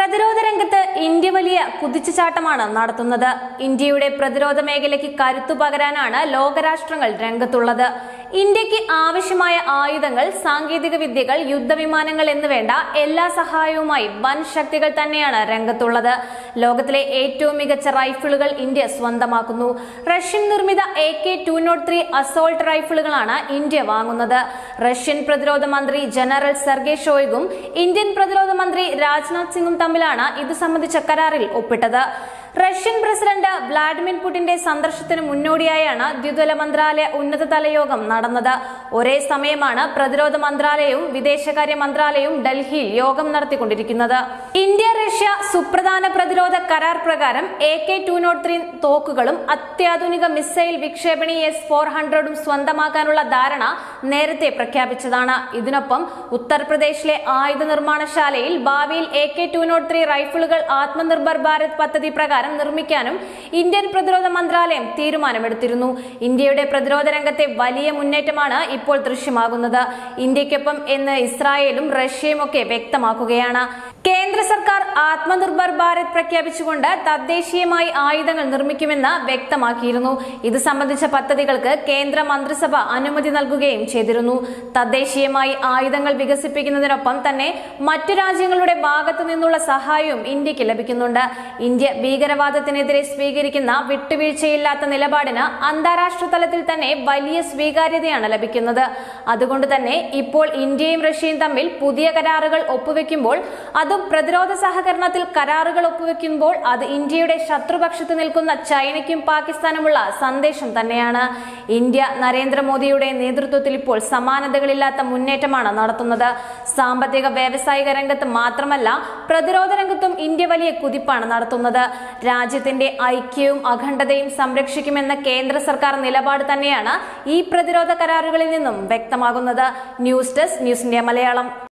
പ്രതിരോധ രംഗത്ത് ഇന്ത്യ വലിയ കുതിച്ചുചാട്ടമാണ് നടത്തുന്നത് ഇന്ത്യയുടെ പ്രതിരോധ മേഖലയ്ക്ക് കരുത്തു പകരാനാണ് ലോകരാഷ്ട്രങ്ങൾ രംഗത്തുള്ളത് ഇന്ത്യക്ക് ആവശ്യമായ ആയുധങ്ങൾ സാങ്കേതിക വിദ്യകൾ യുദ്ധവിമാനങ്ങൾ എന്നുവേണ്ട എല്ലാ സഹായവുമായി വൻ ശക്തികൾ തന്നെയാണ് രംഗത്തുള്ളത് ലോകത്തിലെ ഏറ്റവും മികച്ച റൈഫിളുകൾ ഇന്ത്യ സ്വന്തമാക്കുന്നു റഷ്യൻ നിർമ്മിത A K two nought three assault റൈഫിളുകളാണ് ഇന്ത്യ വാങ്ങുന്നത് റഷ്യൻ പ്രതിരോധ മന്ത്രി ജനറൽ സെർഗെ ഷോയിഗും ഇന്ത്യൻ പ്രതിരോധ മന്ത്രി രാജ്നാഥ് സിംഗും തമ്മിലാണ് ഇത് സംബന്ധിച്ച കരാറിൽ ഒപ്പിട്ടത് റഷ്യൻ പ്രസിഡന്റ് വ്ളാഡിമിർ പുടിന്റെ സന്ദർശനത്തിന് മുന്നോടിയായാണ് ദ്വിതല മന്ത്രാലയ ഉന്നതതല യോഗം നടന്നത് ഒരേ സമയമാണ് പ്രതിരോധ മന്ത്രാലയവും വിദേശകാര്യ മന്ത്രാലയവും ഡൽഹിയിൽ യോഗം നടത്തിക്കൊണ്ടിരിക്കുന്നത് ഇന്ത്യ റഷ്യ സുപ്രധാന പ്രതിരോധ കരാർ പ്രകാരം A K two nought three തോക്കുകളും അത്യാധുനിക മിസൈൽ വിക്ഷേപണി എസ് ഫോർ ഹൺഡ്രഡും സ്വന്തമാക്കാനുള്ള ധാരണ നേരത്തെ പ്രഖ്യാപിച്ചതാണ് ഇതിനൊപ്പം ഉത്തർപ്രദേശിലെ ആയുധ നിർമ്മാണശാലയിൽ ഭാവിയിൽ A K two nought three റൈഫിളുകൾ ആത്മനിർഭർ ഭാരത് പദ്ധതി പ്രകാരം നിർമ്മിക്കാനും ഇന്ത്യൻ പ്രതിരോധ മന്ത്രാലയം തീരുമാനമെടുത്തിരുന്നു ഇന്ത്യയുടെ പ്രതിരോധ രംഗത്തെ വലിയ മുന്നേറ്റമാണ് ഇപ്പോൾ ദൃശ്യമാകുന്നത് ഇന്ത്യക്കൊപ്പം എന്ന് ഇസ്രായേലും റഷ്യയും ഒക്കെ വ്യക്തമാക്കുകയാണ് കേന്ദ്ര സർക്കാർ ആത്മനിർഭർ ഭാരത് പ്രഖ്യാപിച്ചുകൊണ്ട് തദ്ദേശീയമായി ആയുധങ്ങൾ നിർമ്മിക്കുമെന്ന് വ്യക്തമാക്കിയിരുന്നു ഇത് സംബന്ധിച്ച പദ്ധതികൾക്ക് കേന്ദ്ര മന്ത്രിസഭ അനുമതി നൽകുകയും ചെയ്തിരുന്നു തദ്ദേശീയമായി ആയുധങ്ങൾ വികസിപ്പിക്കുന്നതിനൊപ്പം തന്നെ മറ്റു രാജ്യങ്ങളുടെ ഭാഗത്തു നിന്നുള്ള സഹായവും ഇന്ത്യക്ക് ലഭിക്കുന്നുണ്ട് ഇന്ത്യ ഭീകരവാദത്തിനെതിരെ സ്വീകരിക്കുന്ന വിട്ടുവീഴ്ചയില്ലാത്ത നിലപാടിന് അന്താരാഷ്ട്ര തലത്തിൽ തന്നെ വലിയ സ്വീകാര്യതയാണ് ലഭിക്കുന്നത് അതുകൊണ്ട് തന്നെ ഇപ്പോൾ ഇന്ത്യയും റഷ്യയും തമ്മിൽ പുതിയ കരാറുകൾ ഒപ്പുവെക്കുമ്പോൾ അതും പ്രതിരോധ സഹകരണത്തിൽ കരാറുകൾ ഒപ്പുവെക്കുമ്പോൾ അത് ഇന്ത്യയുടെ ശത്രുപക്ഷത്ത് നിൽക്കുന്ന ചൈനയ്ക്കും പാകിസ്ഥാനുമുള്ള സന്ദേശം തന്നെയാണ് ഇന്ത്യ നരേന്ദ്രമോദിയുടെ നേതൃത്വത്തിൽ ഇപ്പോൾ സമാനതകളില്ലാത്ത മുന്നേറ്റമാണ് നടത്തുന്നത് സാമ്പത്തിക വ്യാവസായിക രംഗത്ത് മാത്രമല്ല പ്രതിരോധ രംഗത്തും ഇന്ത്യ വലിയ കുതിപ്പാണ് നടത്തുന്നത് രാജ്യത്തിന്റെ ഐക്യവും അഖണ്ഡതയും സംരക്ഷിക്കുമെന്ന കേന്ദ്ര സർക്കാർ നിലപാട് തന്നെയാണ് ഈ പ്രതിരോധ കരാറുകളിൽ നിന്നും വ്യക്തമാകുന്നത് news desk news India Malayalam